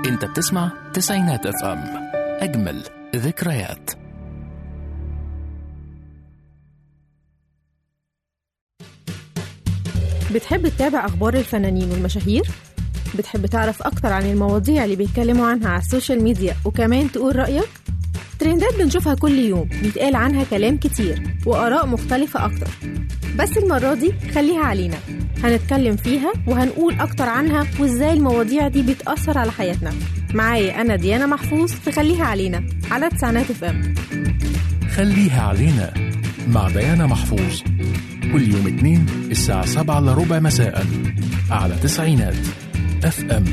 انت بتسمع تسعينات اف ام اجمل ذكريات بتحب تتابع أخبار الفنانين والمشاهير؟ بتحب تعرف أكتر عن المواضيع اللي بيتكلموا عنها على السوشيال ميديا وكمان تقول رأيك؟ ترندات بنشوفها كل يوم بيتقال عنها كلام كتير وآراء مختلفة أكتر بس المرة دي خليها علينا هنتكلم فيها وهنقول أكتر عنها وإزاي المواضيع دي بتأثر على حياتنا معايا أنا ديانا محفوظ في خليها علينا على تسعينات اف ام خليها علينا مع ديانا محفوظ كل يوم اثنين الساعة سبعة إلا ربع مساء على تسعينات اف ام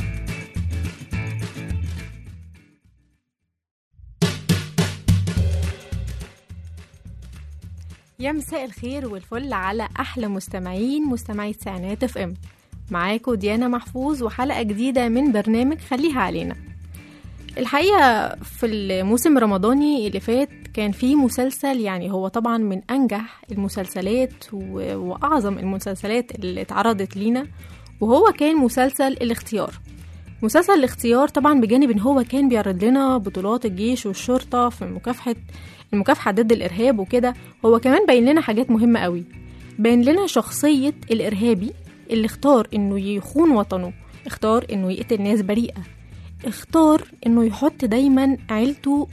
يا مساء الخير والفل على احلى مستمعين مستمعي تسعينات اف ام معاكم ديانا محفوظ وحلقه جديده من برنامج خليها علينا الحقيقه في الموسم الرمضاني اللي فات كان في مسلسل يعني هو طبعا من انجح المسلسلات و- واعظم المسلسلات اللي اتعرضت لينا وهو كان مسلسل الاختيار مسلسل الاختيار طبعا بجانب ان هو كان بيعرض لنا بطولات الجيش والشرطه في مكافحه المكافحه ضد الارهاب وكده هو كمان باين لنا حاجات مهمه قوي باين لنا شخصيه الارهابي اللي اختار انه يخون وطنه اختار انه يقتل ناس بريئه اختار انه يحط دايما عيلته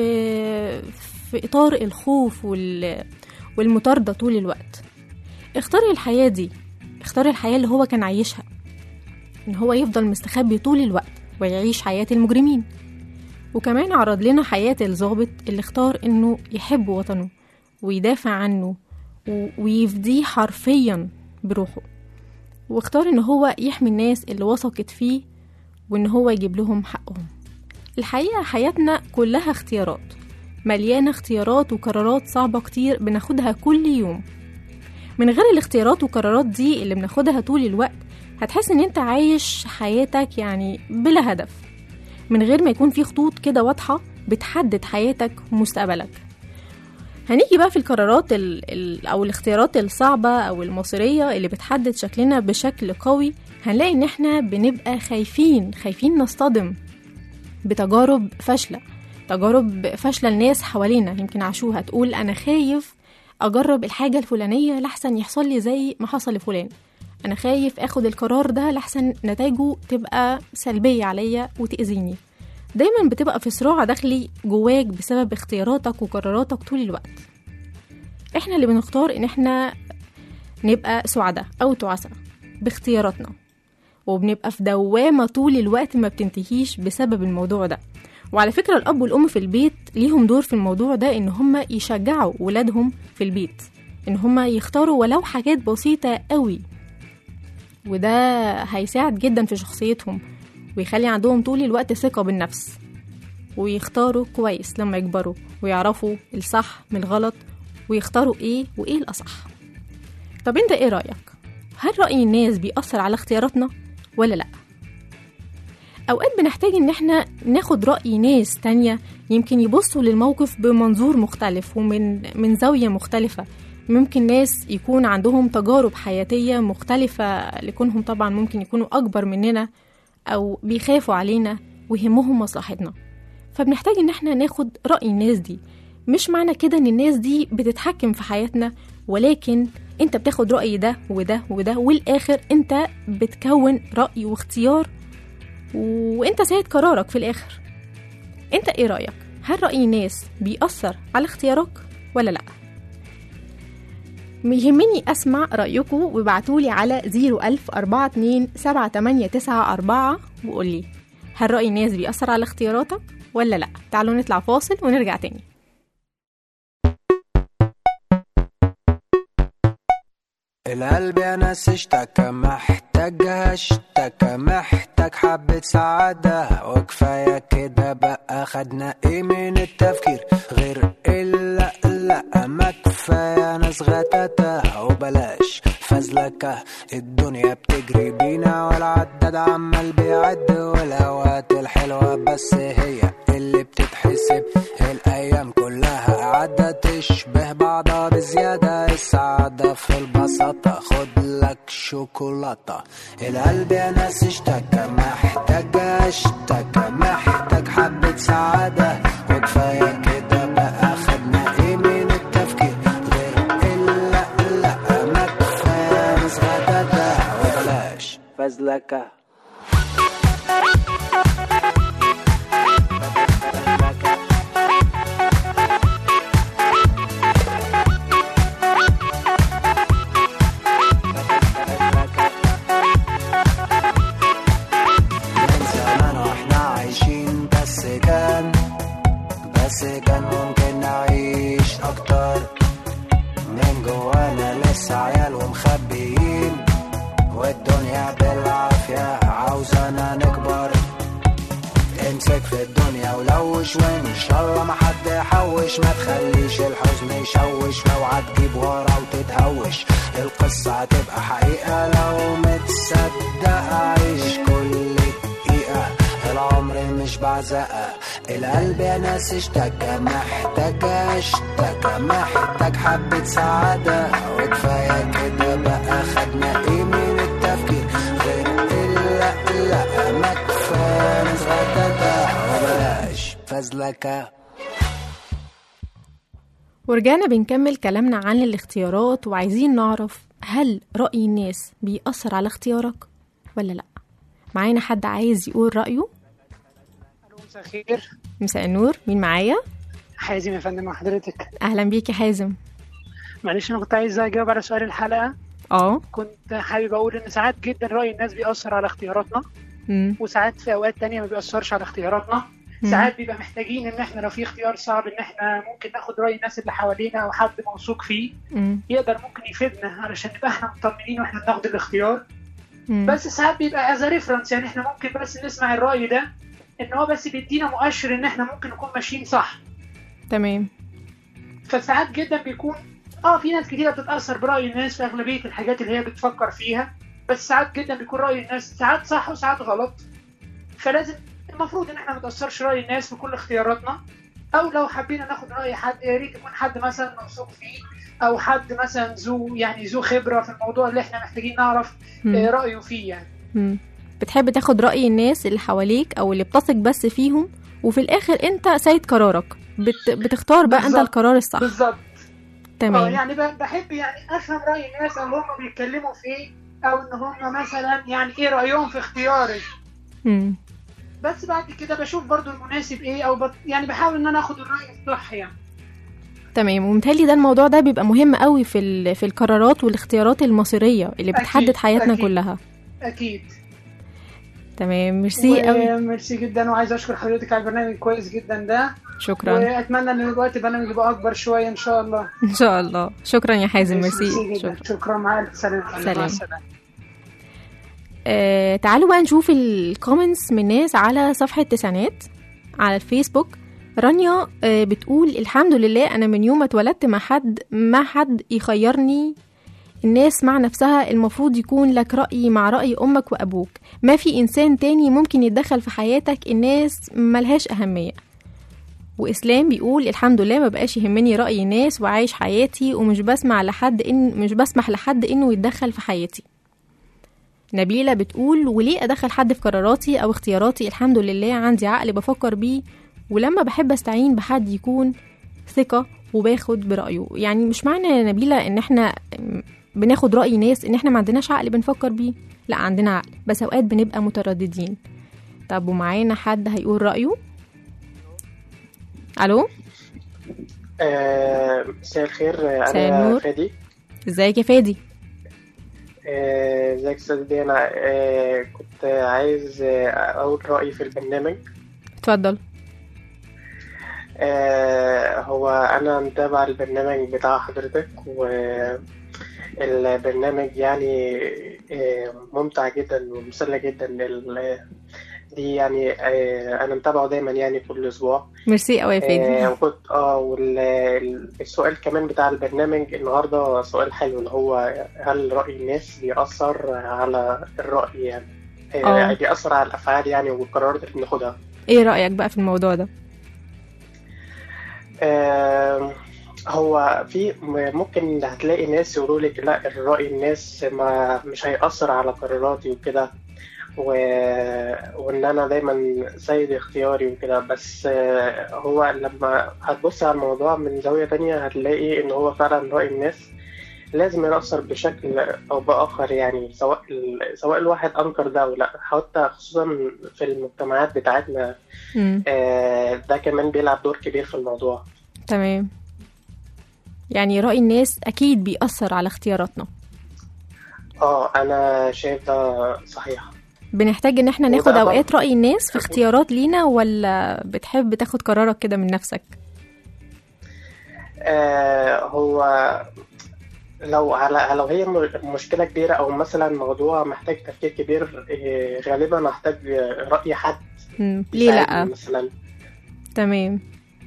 في في اطار الخوف وال والمطارده طول الوقت اختار الحياه دي اختار الحياه اللي هو كان عايشها ان هو يفضل مستخبي طول الوقت ويعيش حياه المجرمين وكمان عرض لنا حياة الضابط اللي اختار انه يحب وطنه ويدافع عنه و- ويفديه حرفيا بروحه واختار ان هو يحمي الناس اللي وثقت فيه وان هو يجيب لهم حقهم الحقيقة حياتنا كلها اختيارات مليانة اختيارات وقرارات صعبة كتير بناخدها كل يوم من غير الاختيارات والقرارات دي اللي بناخدها طول الوقت هتحس ان انت عايش حياتك يعني بلا هدف من غير ما يكون في خطوط كده واضحة بتحدد حياتك ومستقبلك هنيجي بقى في القرارات ال ال أو الاختيارات الصعبة أو المصيرية اللي بتحدد شكلنا بشكل قوي هنلاقي إن إحنا بنبقى خايفين خايفين نصطدم بتجارب فاشلة تجارب فاشلة الناس حوالينا يمكن عاشوها تقول أنا خايف أجرب الحاجة الفلانية لحسن يحصل لي زي ما حصل لفلان أنا خايف أخد القرار ده لحسن نتائجه تبقى سلبية عليا وتأذيني دايما بتبقى في صراع داخلي جواك بسبب اختياراتك وقراراتك طول الوقت احنا اللي بنختار ان احنا نبقى سعداء او تعسى باختياراتنا وبنبقى في دوامة طول الوقت ما بتنتهيش بسبب الموضوع ده وعلى فكرة الأب والأم في البيت ليهم دور في الموضوع ده إن هما يشجعوا ولادهم في البيت إن هما يختاروا ولو حاجات بسيطة قوي وده هيساعد جدا في شخصيتهم ويخلي عندهم طول الوقت ثقة بالنفس ويختاروا كويس لما يكبروا ويعرفوا الصح من الغلط ويختاروا ايه وايه الأصح طب انت ايه رأيك؟ هل رأي الناس بيأثر على اختياراتنا ولا لأ؟ أوقات بنحتاج إن احنا ناخد رأي ناس تانية يمكن يبصوا للموقف بمنظور مختلف ومن من زاوية مختلفة ممكن ناس يكون عندهم تجارب حياتية مختلفة لكونهم طبعا ممكن يكونوا أكبر مننا أو بيخافوا علينا ويهمهم مصلحتنا فبنحتاج إن احنا ناخد رأي الناس دي مش معنى كده إن الناس دي بتتحكم في حياتنا ولكن انت بتاخد رأي ده وده وده والآخر انت بتكون رأي واختيار وانت سيد قرارك في الآخر انت ايه رأيك؟ هل رأي الناس بيأثر على اختيارك ولا لأ؟ يهمني أسمع رأيكم وابعتولي على 01042 وقولي هل رأي الناس بيأثر على اختياراتك ولا لأ؟ تعالوا نطلع فاصل ونرجع تاني القلب يا ناس اشتكى محتاجها اشتكى محتاج حبة سعادة وكفاية كده بقى خدنا ايه من التفكير غير الا لا ما كفاية ناس غتاتة وبلاش ف فزلكة الدنيا بتجري بينا والعداد عمال بيعد والأوقات الحلوة بس هي اللي بتتحسب الأيام كلها قاعدة تشبه بعضها بزيادة السعادة في البساطة خد لك شوكولاتة القلب يا ناس اشتكى محتاج اشتكى محتاج حبة سعادة وكفاية كده بقى خدنا ايه من التفكير غير الا لا ما كفاية ناس غدادة وبلاش فزلكة من زمان واحنا عايشين بس كان بس كان ممكن نعيش اكتر من جوانا لسه عيال ومخبيين والدنيا بالعافية عاوزانا نكبر امسك في الدنيا ولوش وان شاء الله ما حد يحوش ما تخليش الحزن يشوش لو هتجيب ورا وتتهوش القصة هتبقى حقيقة لو متصدق عيش كل دقيقة العمر مش بعزقة القلب يا ناس اشتكى محتاج اشتكى محتاج حبة سعادة وكفاية كده بقى خدنا ايه من التفكير غير الا لا ما كفاية ناس غدادة وبلاش فزلكة ورجعنا بنكمل كلامنا عن الاختيارات وعايزين نعرف هل رأي الناس بيأثر على اختيارك ولا لأ معانا حد عايز يقول رأيه مساء الخير مساء النور مين معايا حازم يا فندم مع حضرتك أهلا بيك يا حازم معلش انا كنت عايز اجاوب على سؤال الحلقه اه كنت حابب اقول ان ساعات جدا راي الناس بيأثر على اختياراتنا مم. وساعات في اوقات تانية ما بيأثرش على اختياراتنا مم. ساعات بيبقى محتاجين ان احنا لو في اختيار صعب ان احنا ممكن ناخد راي الناس اللي حوالينا او حد موثوق فيه مم. يقدر ممكن يفيدنا علشان نبقى احنا مطمنين واحنا بناخد الاختيار مم. بس ساعات بيبقى از ريفرنس يعني احنا ممكن بس نسمع الراي ده ان هو بس بيدينا مؤشر ان احنا ممكن نكون ماشيين صح تمام فساعات جدا بيكون اه في ناس كتيره بتتاثر براي الناس في اغلبيه الحاجات اللي هي بتفكر فيها بس ساعات جدا بيكون راي الناس ساعات صح وساعات غلط فلازم المفروض ان احنا ما نتاثرش راي الناس في كل اختياراتنا او لو حبينا ناخد راي حد يا ريت يكون حد مثلا موثوق فيه او حد مثلا ذو يعني ذو خبره في الموضوع اللي احنا محتاجين نعرف مم. آه، رايه فيه يعني مم. بتحب تاخد رأي الناس اللي حواليك أو اللي بتثق بس فيهم وفي الآخر أنت سيد قرارك بت... بتختار بقى أنت بالظبط. القرار الصح بالظبط اه تمام يعني ب- بحب يعني افهم راي الناس او هم بيتكلموا في ايه او ان هم مثلا يعني ايه رايهم في اختياري مم. بس بعد كده بشوف برضو المناسب ايه او بط... يعني بحاول ان انا اخد الراي الصح يعني تمام ومتهيألي ده الموضوع ده بيبقى مهم قوي في ال... في القرارات والاختيارات المصيريه اللي أكيد، بتحدد حياتنا أكيد. كلها اكيد تمام ميرسي قوي ميرسي جدا وعايز اشكر حضرتك على البرنامج الكويس جدا ده شكرا واتمنى ان الوقت البرنامج يبقى اكبر شويه ان شاء الله ان شاء الله شكرا يا حازم ميرسي جدا شكرا شكرا مع الف سلامه سلام. مع السلامه آه تعالوا بقى نشوف الكومنتس من ناس على صفحة تسعينات على الفيسبوك رانيا آه بتقول الحمد لله أنا من يوم ما اتولدت ما حد ما حد يخيرني الناس مع نفسها المفروض يكون لك رأي مع رأي أمك وأبوك ما في إنسان تاني ممكن يتدخل في حياتك الناس ملهاش أهمية وإسلام بيقول الحمد لله ما بقاش يهمني رأي الناس وعايش حياتي ومش بسمع لحد إن مش بسمح لحد إنه يتدخل في حياتي نبيلة بتقول وليه أدخل حد في قراراتي أو اختياراتي الحمد لله عندي عقل بفكر بيه ولما بحب أستعين بحد يكون ثقة وباخد برأيه يعني مش معنى يا نبيلة إن إحنا بناخد رأي ناس إن إحنا ما عندناش عقل بنفكر بيه لا عندنا عقل بس أوقات بنبقى مترددين طب ومعانا حد هيقول رأيه ألو آه، مساء الخير آه، مساء أنا النور. فادي ازيك يا فادي آه، ازيك أستاذ دينا آه، كنت عايز آه، أقول رأيي في البرنامج اتفضل آه، هو أنا متابع البرنامج بتاع حضرتك والبرنامج يعني آه، ممتع جدا ومسلي جدا لل- دي يعني آه، انا متابعه دايما يعني كل اسبوع ميرسي قوي يا آه، فادي وكنت اه والسؤال كمان بتاع البرنامج النهارده سؤال حلو اللي هو هل رأي الناس بيأثر على الرأي يعني آه، آه. يعني بيأثر على الأفعال يعني والقرارات اللي بناخدها ايه رأيك بقى في الموضوع ده آه، هو في م- ممكن هتلاقي ناس يقولوا لك لا الرأي الناس ما مش هيأثر على قراراتي وكده و... وان انا دايما سيد اختياري وكده بس آه، هو لما هتبص على الموضوع من زاوية تانية هتلاقي ان هو فعلا رأي الناس لازم يأثر بشكل او بآخر يعني سواء ال... سواء الواحد انكر ده او لا حتى خصوصا في المجتمعات بتاعتنا مم. آه، ده كمان بيلعب دور كبير في الموضوع تمام يعني رأي الناس أكيد بيأثر على اختياراتنا اه انا شايف ده صحيح بنحتاج ان احنا وده ناخد طبعاً. اوقات رأي الناس في اختيارات لينا ولا بتحب تاخد قرارك كده من نفسك آه هو لو على لو هي م- مشكلة كبيرة أو مثلا موضوع محتاج تفكير كبير آه، غالبا هحتاج رأي حد مم. ليه يساعدني لا مثلا تمام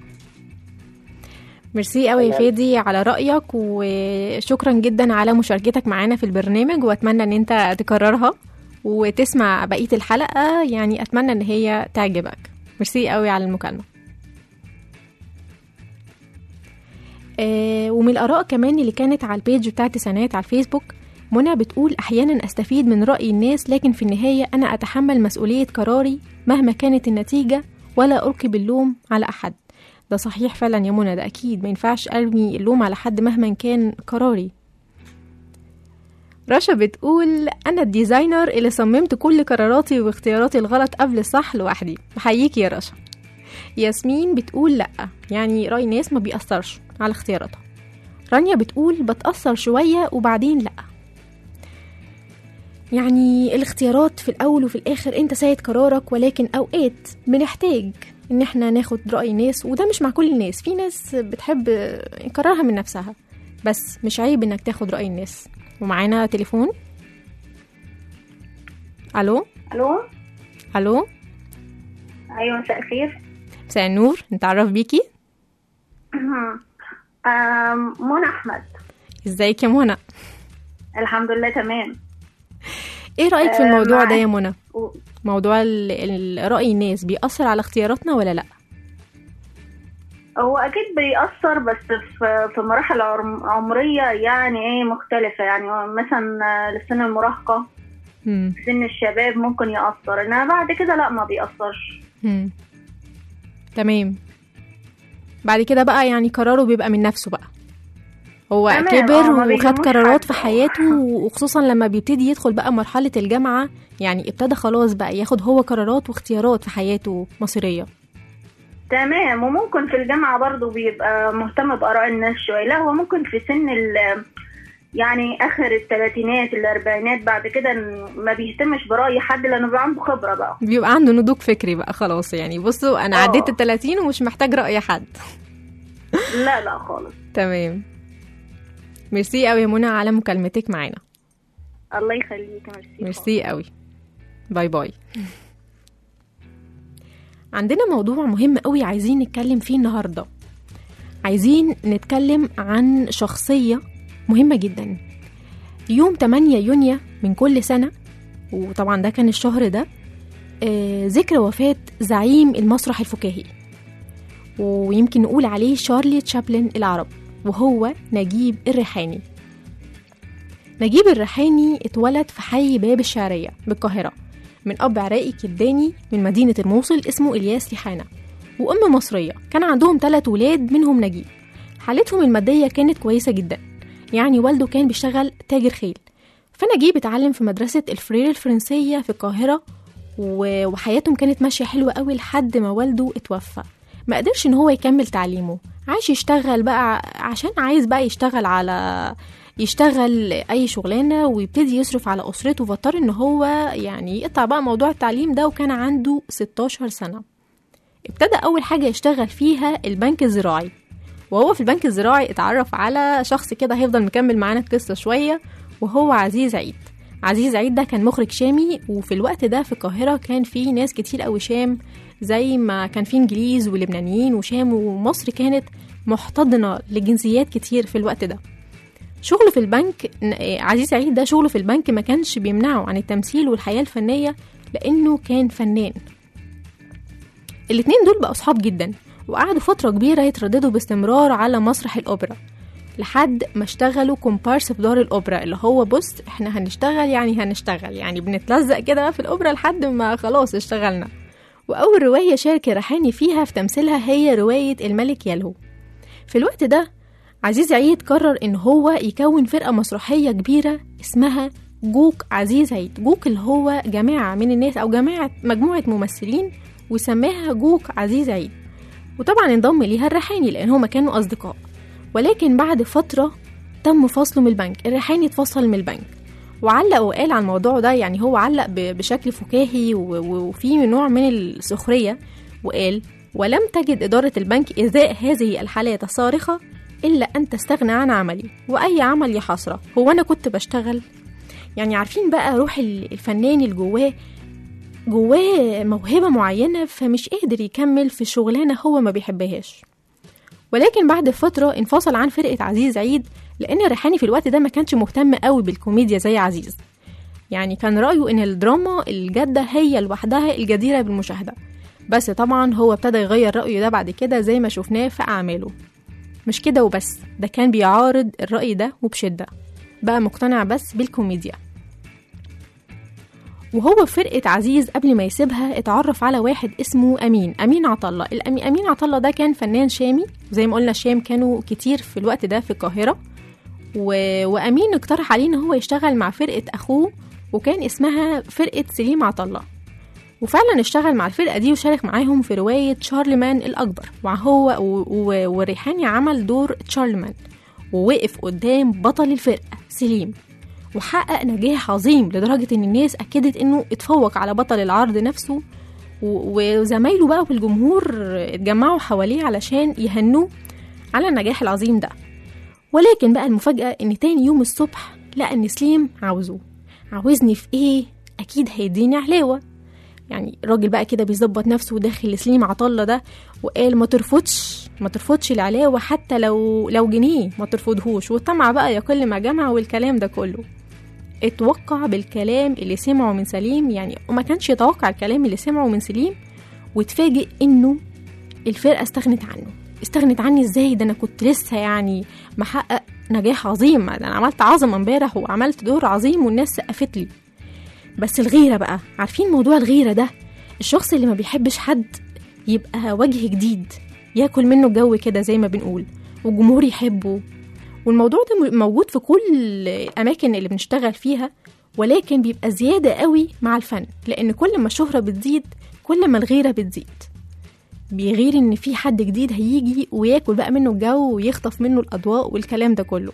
ميرسي قوي يا تمام. فادي على رأيك وشكرا جدا على مشاركتك معانا في البرنامج واتمنى ان انت تكررها وتسمع بقية الحلقة يعني اتمنى ان هي تعجبك ميرسي قوي على المكالمة آه ومن الآراء كمان اللي كانت على البيج بتاعت تسعينات على الفيسبوك منى بتقول أحيانا أستفيد من رأي الناس لكن في النهاية أنا أتحمل مسؤولية قراري مهما كانت النتيجة ولا ألقي باللوم على أحد ده صحيح فعلا يا منى ده أكيد ما ينفعش أرمي اللوم على حد مهما كان قراري رشا بتقول أنا الديزاينر اللي صممت كل قراراتي واختياراتي الغلط قبل الصح لوحدي بحييكي يا رشا ياسمين بتقول لأ يعني رأي الناس ما بيأثرش على اختياراتها رانيا بتقول بتأثر شوية وبعدين لأ يعني الاختيارات في الأول وفي الآخر أنت سيد قرارك ولكن أوقات بنحتاج إن احنا ناخد رأي ناس وده مش مع كل الناس في ناس بتحب قرارها من نفسها بس مش عيب إنك تاخد رأي الناس ومعانا تليفون ألو الو ألو ايوه مساء الخير مساء النور نتعرف بيكي آم، منى احمد ازيك يا منى الحمد لله تمام ايه رأيك في آه، الموضوع ده معاك. يا منى و- موضوع ال- ال- رأي الناس بيأثر على اختياراتنا ولا لأ هو اكيد بيأثر بس في في مراحل عرم- عمريه يعني ايه مختلفه يعني مثلا آه، لسن المراهقه مم. سن الشباب ممكن يأثر انما بعد كده لا ما بيأثرش مم. تمام بعد كده بقى يعني قراره بيبقى من نفسه بقى هو تمام، كبر اه، ما وخد بيهموش قرارات حد. في حياته وخصوصا لما بيبتدي يدخل بقى مرحلة الجامعة يعني ابتدى خلاص بقى ياخد هو قرارات واختيارات في حياته مصيرية تمام وممكن في الجامعه برضو بيبقى مهتم بآراء الناس شويه لا هو ممكن في سن ال يعني اخر الثلاثينات الاربعينات بعد كده ما بيهتمش برأي حد لانه بيبقى عنده خبره بقى بيبقى عنده نضوج فكري بقى خلاص يعني بصوا انا اه. عديت التلاتين ومش محتاج رأي حد لا لا خالص تمام ميرسي قوي يا منى على مكالمتك معانا الله يخليك ميرسي ميرسي قوي باي باي عندنا موضوع مهم قوي عايزين نتكلم فيه النهارده عايزين نتكلم عن شخصية مهمة جدا يوم 8 يونيو من كل سنة وطبعا ده كان الشهر ده آه، ذكرى وفاة زعيم المسرح الفكاهي ويمكن نقول عليه شارلي تشابلن العرب وهو نجيب الريحاني نجيب الريحاني اتولد في حي باب الشعرية بالقاهرة من أب عراقي كلداني من مدينة الموصل اسمه إلياس ريحانة وأم مصرية كان عندهم ثلاث ولاد منهم نجيب حالتهم المادية كانت كويسة جدا يعني والده كان بيشتغل تاجر خيل فنجيب اتعلم في مدرسة الفرير الفرنسية في القاهرة و- وحياتهم كانت ماشية حلوة قوي لحد ما والده اتوفى ما قدرش ان هو يكمل تعليمه عايش يشتغل بقى عشان عايز بقى يشتغل على يشتغل اي شغلانه ويبتدي يصرف على اسرته فاضطر ان هو يعني يقطع بقى موضوع التعليم ده وكان عنده 16 سنه ابتدى اول حاجه يشتغل فيها البنك الزراعي وهو في البنك الزراعي اتعرف على شخص كده هيفضل مكمل معانا القصه شويه وهو عزيز عيد عزيز عيد ده كان مخرج شامي وفي الوقت ده في القاهرة كان في ناس كتير قوي شام زي ما كان في انجليز ولبنانيين وشام ومصر كانت محتضنة لجنسيات كتير في الوقت ده شغله في البنك ن- عزيز عيد ده شغله في البنك ما كانش بيمنعه عن التمثيل والحياة الفنية لأنه كان فنان الاتنين دول بقوا صحاب جدا وقعدوا فترة كبيرة يترددوا باستمرار على مسرح الأوبرا لحد ما اشتغلوا كومبارس في دار الأوبرا اللي هو بص احنا هنشتغل يعني هنشتغل يعني بنتلزق كده في الأوبرا لحد ما خلاص اشتغلنا وأول رواية شارك ريحاني فيها في تمثيلها هي رواية الملك يلهو في الوقت ده عزيز عيد قرر إن هو يكون فرقة مسرحية كبيرة اسمها جوك عزيز عيد جوك اللي هو جماعة من الناس أو جماعة مجموعة ممثلين وسماها جوك عزيز عيد وطبعا انضم ليها الريحاني لأن هما كانوا أصدقاء ولكن بعد فترة تم فصله من البنك الريحاني اتفصل من البنك وعلق وقال عن الموضوع ده يعني هو علق ب- بشكل فكاهي و- و- وفي نوع من السخرية وقال ولم تجد إدارة البنك إزاء هذه الحالات الصارخة إلا أن تستغنى عن عملي وأي عمل يا حسرة هو أنا كنت بشتغل يعني عارفين بقى روح ال- الفنان اللي جواه جواه موهبة معينة فمش قادر يكمل في شغلانة هو ما بيحبهاش ولكن بعد فترة انفصل عن فرقة عزيز عيد لأن ريحاني في الوقت ده ما كانش مهتم قوي بالكوميديا زي عزيز يعني كان رأيه إن الدراما الجادة هي لوحدها الجديرة بالمشاهدة بس طبعا هو ابتدى يغير رأيه ده بعد كده زي ما شفناه في أعماله مش كده وبس ده كان بيعارض الرأي ده وبشدة بقى مقتنع بس بالكوميديا وهو في فرقة عزيز قبل ما يسيبها اتعرف على واحد اسمه أمين أمين عطلة الأمي- أمين عطلة ده كان فنان شامي زي ما قلنا الشام كانوا كتير في الوقت ده في القاهرة و... وأمين اقترح عليه إن هو يشتغل مع فرقة أخوه وكان اسمها فرقة سليم عطلة وفعلا اشتغل مع الفرقة دي وشارك معاهم في رواية شارلمان الأكبر وهو و... و... وريحاني عمل دور شارلمان ووقف قدام بطل الفرقة سليم وحقق نجاح عظيم لدرجة إن الناس أكدت إنه اتفوق على بطل العرض نفسه و- وزمايله بقى والجمهور اتجمعوا حواليه علشان يهنوه على النجاح العظيم ده ولكن بقى المفاجأة إن تاني يوم الصبح لقى إن سليم عاوزه عاوزني في إيه؟ أكيد هيديني علاوة يعني الراجل بقى كده بيظبط نفسه داخل لسليم عطلة ده وقال ما ترفضش ما ترفضش العلاوة حتى لو لو جنيه ما ترفضهوش والطمع بقى يقل ما جمع والكلام ده كله اتوقع بالكلام اللي سمعه من سليم يعني وما كانش يتوقع الكلام اللي سمعه من سليم واتفاجئ انه الفرقة استغنت عنه استغنت عني ازاي ده انا كنت لسه يعني محقق نجاح عظيم ده انا عملت عظمة امبارح وعملت دور عظيم والناس سقفت لي بس الغيرة بقى عارفين موضوع الغيرة ده الشخص اللي ما بيحبش حد يبقى وجه جديد ياكل منه الجو كده زي ما بنقول والجمهور يحبه والموضوع ده م- موجود في كل الأماكن اللي بنشتغل فيها ولكن بيبقى زيادة قوي مع الفن لأن كل ما الشهرة بتزيد كل ما الغيرة بتزيد بيغير إن في حد جديد هيجي وياكل بقى منه الجو ويخطف منه الأضواء والكلام ده كله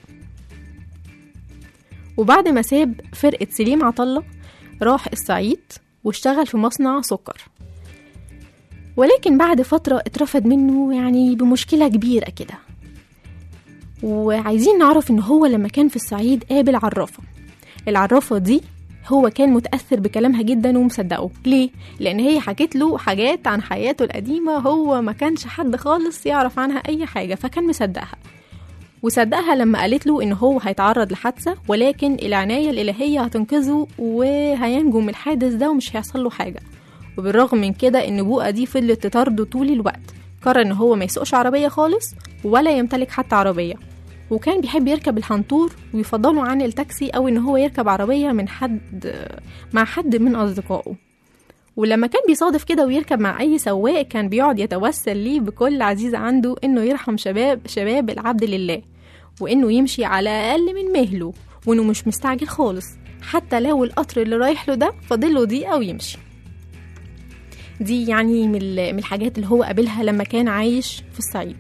وبعد ما ساب فرقة سليم عطلة راح الصعيد واشتغل في مصنع سكر ولكن بعد فترة اترفض منه يعني بمشكلة كبيرة كده وعايزين نعرف ان هو لما كان في الصعيد قابل عرافة العرافة دي هو كان متأثر بكلامها جدا ومصدقه ليه؟ لأن هي حكت له حاجات عن حياته القديمة هو ما كانش حد خالص يعرف عنها أي حاجة فكان مصدقها وصدقها لما قالت له إن هو هيتعرض لحادثة ولكن العناية الإلهية هتنقذه وهينجو من الحادث ده ومش هيحصل له حاجة وبالرغم من كده النبوءة دي فضلت تطارده طول الوقت قرر إن هو ما يسوقش عربية خالص ولا يمتلك حتى عربية وكان بيحب يركب الحنطور ويفضله عن التاكسي أو إن هو يركب عربية من حد مع حد من أصدقائه ولما كان بيصادف كده ويركب مع أي سواق كان بيقعد يتوسل ليه بكل عزيز عنده إنه يرحم شباب شباب العبد لله وإنه يمشي على أقل من مهله وإنه مش مستعجل خالص حتى لو القطر اللي رايح له ده فاضله دقيقة ويمشي دي يعني من ال- من الحاجات اللي هو قابلها لما كان عايش في الصعيد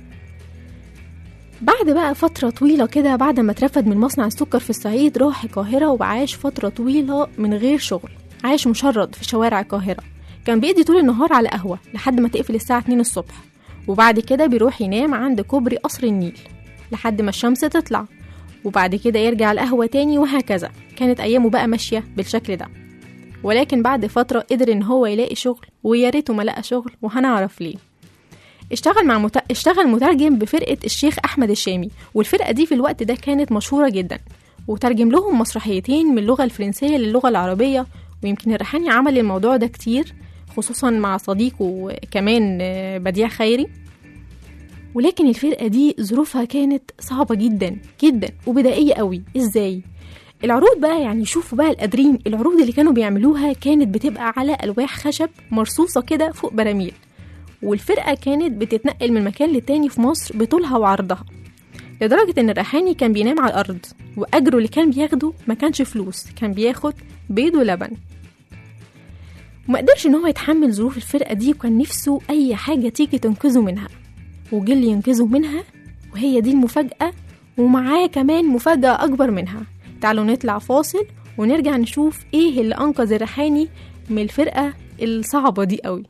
بعد بقى فترة طويلة كده بعد ما اترفد من مصنع السكر في الصعيد راح القاهرة وعاش فترة طويلة من غير شغل عاش مشرد في شوارع القاهرة كان بيقضي طول النهار على قهوة لحد ما تقفل الساعة 2 الصبح وبعد كده بيروح ينام عند كوبري قصر النيل لحد ما الشمس تطلع وبعد كده يرجع القهوة تاني وهكذا كانت أيامه بقى ماشية بالشكل ده ولكن بعد فترة قدر إن هو يلاقي شغل ويا ريته ما لقى شغل وهنعرف ليه اشتغل مع مت... اشتغل مترجم بفرقة الشيخ أحمد الشامي والفرقة دي في الوقت ده كانت مشهورة جدا وترجم لهم مسرحيتين من اللغة الفرنسية للغة العربية ويمكن الريحاني عمل الموضوع ده كتير خصوصا مع صديقه كمان آه، بديع خيري ولكن الفرقة دي ظروفها كانت صعبة جدا جدا وبدائية قوي ازاي العروض بقى يعني شوفوا بقى القادرين العروض اللي كانوا بيعملوها كانت بتبقى على ألواح خشب مرصوصة كده فوق براميل والفرقة كانت بتتنقل من مكان للتاني في مصر بطولها وعرضها لدرجة إن الريحاني كان بينام على الأرض وأجره اللي كان بياخده ما كانش فلوس كان بياخد بيض ولبن وما قدرش إن هو يتحمل ظروف الفرقة دي وكان نفسه أي حاجة تيجي تنقذه منها وجه اللي ينقذه منها وهي دي المفاجأة ومعاه كمان مفاجأة أكبر منها تعالوا نطلع فاصل ونرجع نشوف إيه اللي أنقذ الريحاني من الفرقة الصعبة دي قوي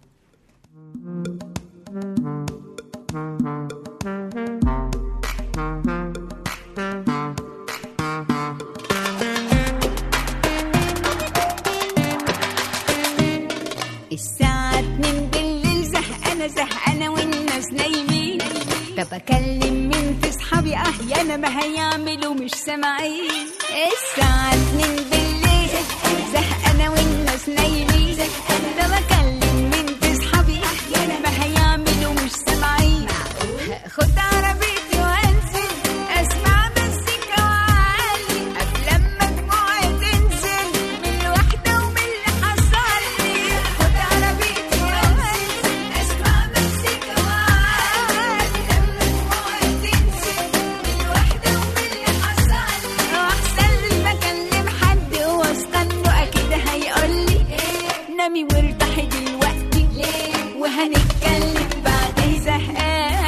الساعة اتنين بالليل زهقانة زهقانة والناس نايمين طب أكلم مين في صحابي أحيانا ما هيعملوا مش سامعين الساعة اتنين بالليل زهقانة والناس نايمين طب أكلم مين في صحابي أحيانا ما هيعملوا مش سامعين خد عربيتي وانزل اسمع مزيكا وعالي قبل ما دموعي تنزل من الوحدة ومن اللي حصل لي خد عربيتي وانزل اسمع مزيكا وعالي قبل ما دموعي تنزل من الوحدة ومن اللي حصل لي واحسن ما اكلم حد واستنى اكيد هيقول لي نامي وارتاحي دلوقتي وهنتكلم بعدين زهقانة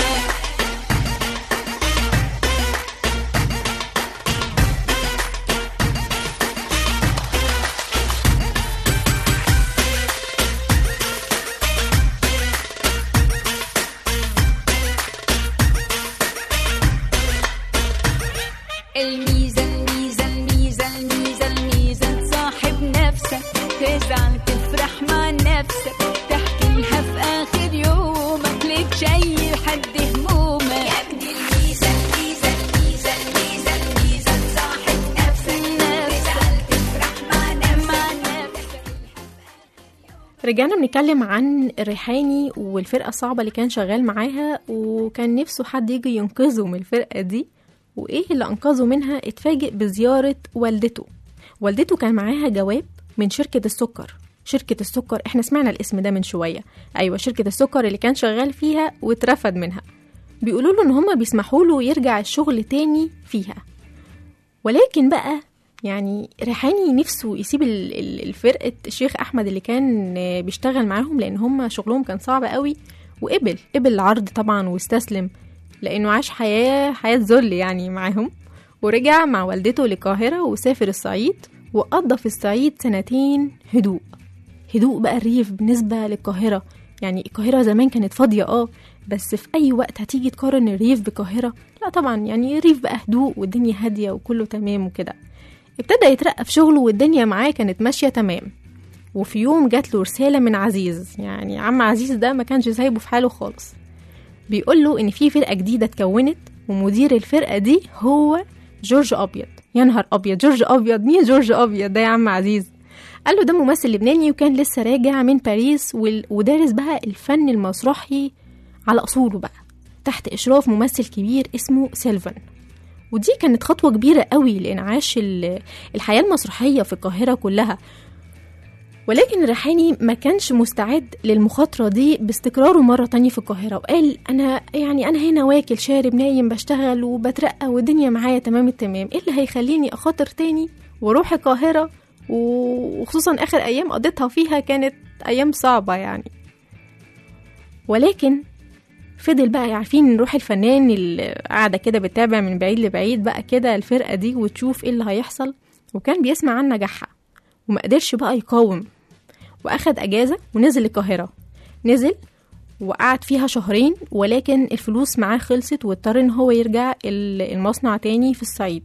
الميزة الميزة الميزة الميزة الميزة تصاحب نفسك تزعل تفرح مع نفسك تحكي لها في آخر يومك ليك شايل حد همومك يا ابني الميزة الميزة الميزة الميزة الميزة تصاحب نفسك تزعل تفرح مع نفسك رجعنا بنتكلم عن الريحاني والفرقة الصعبة اللي كان شغال معاها وكان نفسه حد يجي ينقذه من الفرقة دي وإيه اللي أنقذه منها اتفاجئ بزيارة والدته والدته كان معاها جواب من شركة السكر شركة السكر احنا سمعنا الاسم ده من شوية أيوة شركة السكر اللي كان شغال فيها واترفد منها بيقولوا له إن هما بيسمحوا له يرجع الشغل تاني فيها ولكن بقى يعني ريحاني نفسه يسيب ال- ال- الفرقة الشيخ أحمد اللي كان آه، بيشتغل معاهم لأن هم شغلهم كان صعب قوي وقبل قبل العرض طبعا واستسلم لأنه عاش حياة حياة ذل يعني معاهم ورجع مع والدته للقاهرة وسافر الصعيد وقضى في الصعيد سنتين هدوء هدوء بقى الريف بالنسبة للقاهرة يعني القاهرة زمان كانت فاضية اه بس في أي وقت هتيجي تقارن الريف بالقاهرة لا طبعا يعني الريف بقى هدوء والدنيا هادية وكله تمام وكده ابتدى يترقى في شغله والدنيا معاه كانت ماشية تمام وفي يوم جات له رسالة من عزيز يعني عم عزيز ده ما كانش سايبه في حاله خالص بيقول له إن في فرقة جديدة اتكونت ومدير الفرقة دي هو جورج أبيض يا نهار أبيض جورج أبيض مين جورج أبيض ده يا عم عزيز قال له ده ممثل لبناني وكان لسه راجع من باريس وال- ودارس بقى الفن المسرحي على أصوله بقى تحت إشراف ممثل كبير اسمه سيلفان ودي كانت خطوة كبيرة قوي لإنعاش ال- الحياة المسرحية في القاهرة كلها ولكن الريحاني ما كانش مستعد للمخاطرة دي باستقراره مرة تانية في القاهرة وقال أنا يعني أنا هنا واكل شارب نايم بشتغل وبترقى والدنيا معايا تمام التمام إيه اللي هيخليني أخاطر تاني وأروح القاهرة و- وخصوصا آخر أيام قضيتها فيها كانت أيام صعبة يعني ولكن فضل بقى عارفين روح الفنان اللي قاعدة كده بتتابع من بعيد لبعيد بقى كده الفرقة دي وتشوف ايه اللي هيحصل وكان بيسمع عن نجاحها وما قدرش بقى يقاوم واخد اجازة ونزل القاهرة نزل وقعد فيها شهرين ولكن الفلوس معاه خلصت واضطر ان هو يرجع ال- المصنع تاني في الصعيد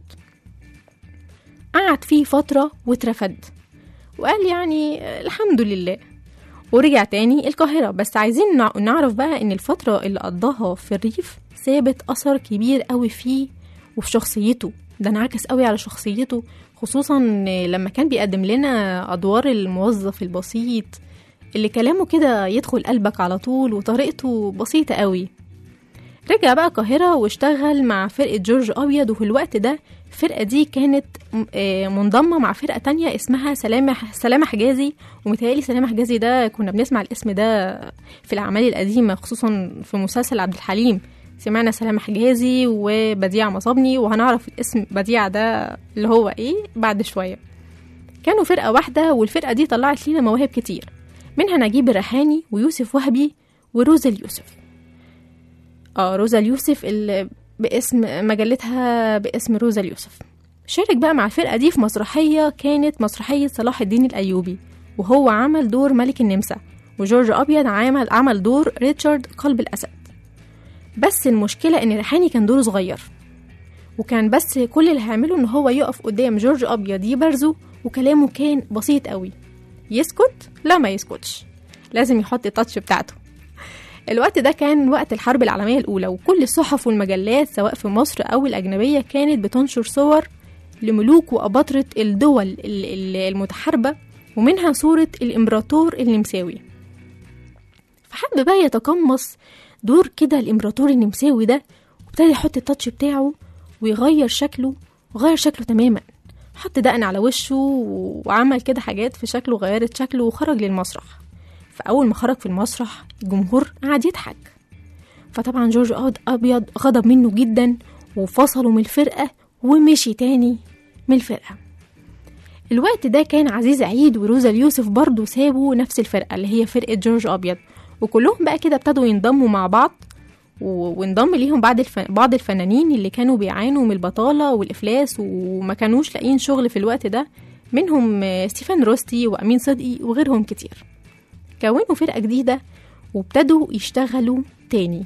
قعد فيه فترة واترفد وقال يعني آه، الحمد لله ورجع تاني القاهرة بس عايزين نع- نعرف بقى ان الفترة اللي قضاها في الريف سابت أثر كبير قوي فيه وفي شخصيته ده انعكس قوي على شخصيته خصوصا لما كان بيقدم لنا أدوار الموظف البسيط اللي كلامه كده يدخل قلبك على طول وطريقته بسيطة قوي رجع بقى القاهرة واشتغل مع فرقة جورج أبيض وفي الوقت ده الفرقة دي كانت م- آه، منضمة مع فرقة تانية اسمها سلامة سلامة حجازي ومتهيألي سلامة حجازي ده كنا بنسمع الاسم ده في الأعمال القديمة خصوصا في مسلسل عبد الحليم سمعنا سلامة حجازي وبديع مصابني وهنعرف الاسم بديع ده اللي هو ايه بعد شوية كانوا فرقة واحدة والفرقة دي طلعت لينا مواهب كتير منها نجيب الريحاني ويوسف وهبي وروزا اليوسف اه روزا اليوسف اللي باسم مجلتها باسم روزا اليوسف شارك بقى مع الفرقة دي في مسرحية كانت مسرحية صلاح الدين الأيوبي وهو عمل دور ملك النمسا وجورج أبيض عمل عمل دور ريتشارد قلب الأسد بس المشكلة إن ريحاني كان دوره صغير وكان بس كل اللي هيعمله إن هو يقف قدام جورج أبيض يبرزه وكلامه كان بسيط قوي يسكت لا ما يسكتش لازم يحط التاتش بتاعته الوقت ده كان وقت الحرب العالمية الأولى وكل الصحف والمجلات سواء في مصر أو الأجنبية كانت بتنشر صور لملوك وأباطرة الدول ال- ال- المتحاربة ومنها صورة الإمبراطور النمساوي فحب بقى يتقمص دور كده الإمبراطور النمساوي ده وابتدى يحط التاتش بتاعه ويغير شكله وغير شكله تماما حط دقن على وشه وعمل كده حاجات في شكله غيرت شكله وخرج للمسرح فأول ما خرج في المسرح الجمهور قعد يضحك فطبعا جورج أبيض- أبيض غضب منه جدا وفصله من الفرقة ومشي تاني من الفرقة الوقت ده كان عزيز عيد وروزا اليوسف برضه سابوا نفس الفرقة اللي هي فرقة جورج أبيض وكلهم بقى كده ابتدوا ينضموا مع بعض و- وانضم ليهم بعض الف... بعض الفنانين اللي كانوا بيعانوا من البطالة والإفلاس وما كانوش لاقيين شغل في الوقت ده منهم آه، ستيفان روستي وأمين صدقي وغيرهم كتير كونوا فرقة جديدة وابتدوا يشتغلوا تاني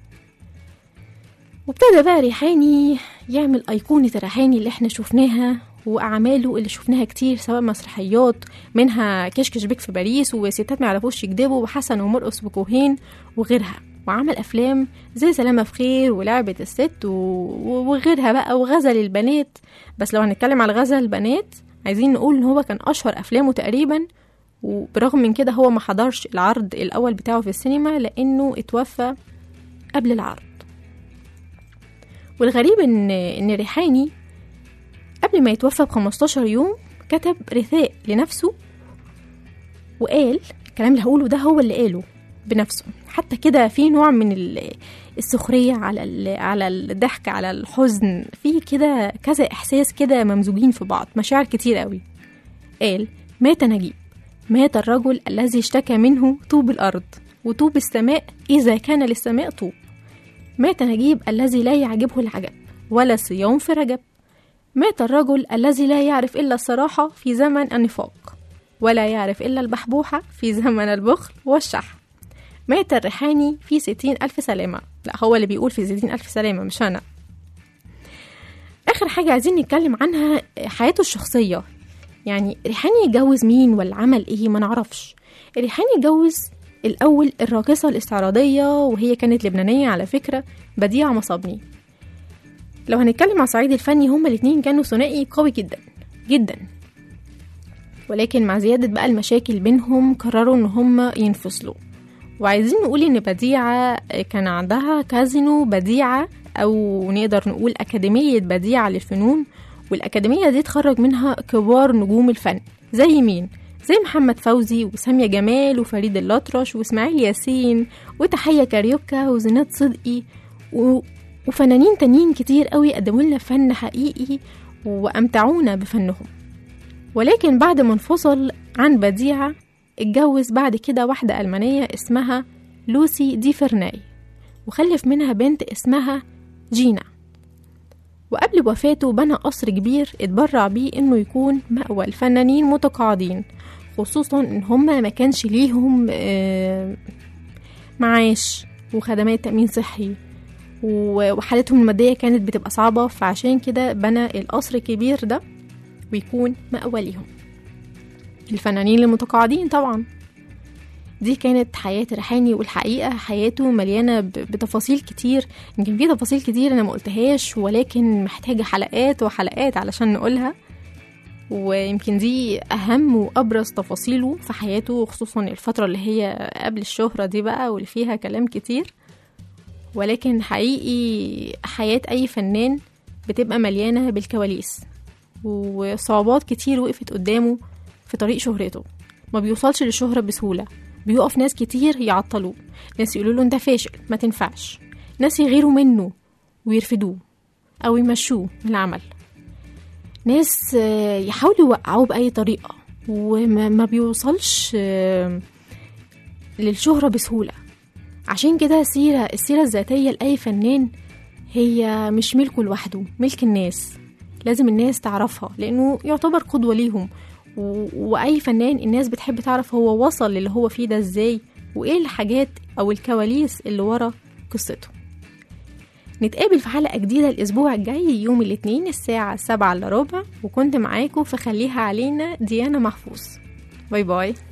وابتدى بقى ريحاني يعمل أيقونة الريحاني اللي احنا شفناها وأعماله اللي شفناها كتير سواء مسرحيات منها كشكش بيك في باريس وستات ما يعرفوش يكدبوا وحسن ومرقص وكوهين وغيرها وعمل أفلام زي سلامة في خير ولعبة الست و... وغيرها بقى وغزل البنات بس لو هنتكلم على غزل البنات عايزين نقول إن هو كان أشهر أفلامه تقريبا وبرغم من كده هو ما حضرش العرض الأول بتاعه في السينما لأنه اتوفى قبل العرض والغريب إن إن ريحاني قبل ما يتوفى ب 15 يوم كتب رثاء لنفسه وقال الكلام اللي هقوله ده هو اللي قاله بنفسه حتى كده في نوع من ال- السخرية على ال- على الضحك على الحزن في كده كذا إحساس كده ممزوجين في بعض مشاعر كتير قوي قال مات نجيب مات الرجل الذي اشتكى منه طوب الأرض وطوب السماء إذا كان للسماء طوب مات نجيب الذي لا يعجبه العجب ولا الصيام في رجب مات الرجل الذي لا يعرف إلا الصراحة في زمن النفاق ولا يعرف إلا البحبوحة في زمن البخل والشح مات الريحاني في ستين ألف سلامة لا هو اللي بيقول في ستين ألف سلامة مش أنا آخر حاجة عايزين نتكلم عنها حياته الشخصية يعني ريحاني اتجوز مين ولا عمل ايه ما نعرفش ريحاني اتجوز الأول الراقصة الاستعراضية وهي كانت لبنانية على فكرة بديعة مصابني لو هنتكلم على الصعيد الفني هما الاتنين كانوا ثنائي قوي جدا جدا ولكن مع زيادة بقى المشاكل بينهم قرروا ان هما ينفصلوا وعايزين نقول ان بديعة كان عندها كازينو بديعة او نقدر نقول اكاديمية بديعة للفنون والأكاديمية دي اتخرج منها كبار نجوم الفن زي مين؟ زي محمد فوزي وسامية جمال وفريد الأطرش وإسماعيل ياسين وتحية كاريوكا وزينات صدقي و... وفنانين تانيين كتير قوي قدموا لنا فن حقيقي وأمتعونا بفنهم ولكن بعد ما انفصل عن بديعة اتجوز بعد كده واحدة ألمانية اسمها لوسي دي فرناي وخلف منها بنت اسمها جينا وقبل وفاته بنى قصر كبير اتبرع بيه انه يكون مأوى الفنانين متقاعدين خصوصا ان هما ما كانش ليهم آه، معاش وخدمات تأمين صحي و- وحالتهم المادية كانت بتبقى صعبة فعشان كده بنى القصر الكبير ده ويكون مأوى ليهم الفنانين المتقاعدين طبعا دي كانت حياة ريحاني والحقيقة حياته مليانة ب- بتفاصيل كتير يمكن في تفاصيل كتير أنا ما قلتهاش ولكن محتاجة حلقات وحلقات علشان نقولها ويمكن دي أهم وأبرز تفاصيله في حياته خصوصا الفترة اللي هي قبل الشهرة دي بقى واللي فيها كلام كتير ولكن حقيقي حياة أي فنان بتبقى مليانة بالكواليس وصعوبات كتير وقفت قدامه في طريق شهرته ما بيوصلش للشهرة بسهولة بيقف ناس كتير يعطلوه ناس يقولوا له انت فاشل ما تنفعش ناس يغيروا منه ويرفدوه أو يمشوه من العمل ناس آه، يحاولوا يوقعوه بأي طريقة وما ما بيوصلش آه، للشهرة بسهولة عشان كده السيرة السيرة الذاتية لأي فنان هي مش ملكه لوحده ملك الناس لازم الناس تعرفها لأنه يعتبر قدوة ليهم و... وأي فنان الناس بتحب تعرف هو وصل للي هو فيه ده ازاي وإيه الحاجات أو الكواليس اللي ورا قصته نتقابل في حلقة جديدة الأسبوع الجاي يوم الاثنين الساعة سبعة إلا ربع وكنت معاكم في خليها علينا ديانا محفوظ باي باي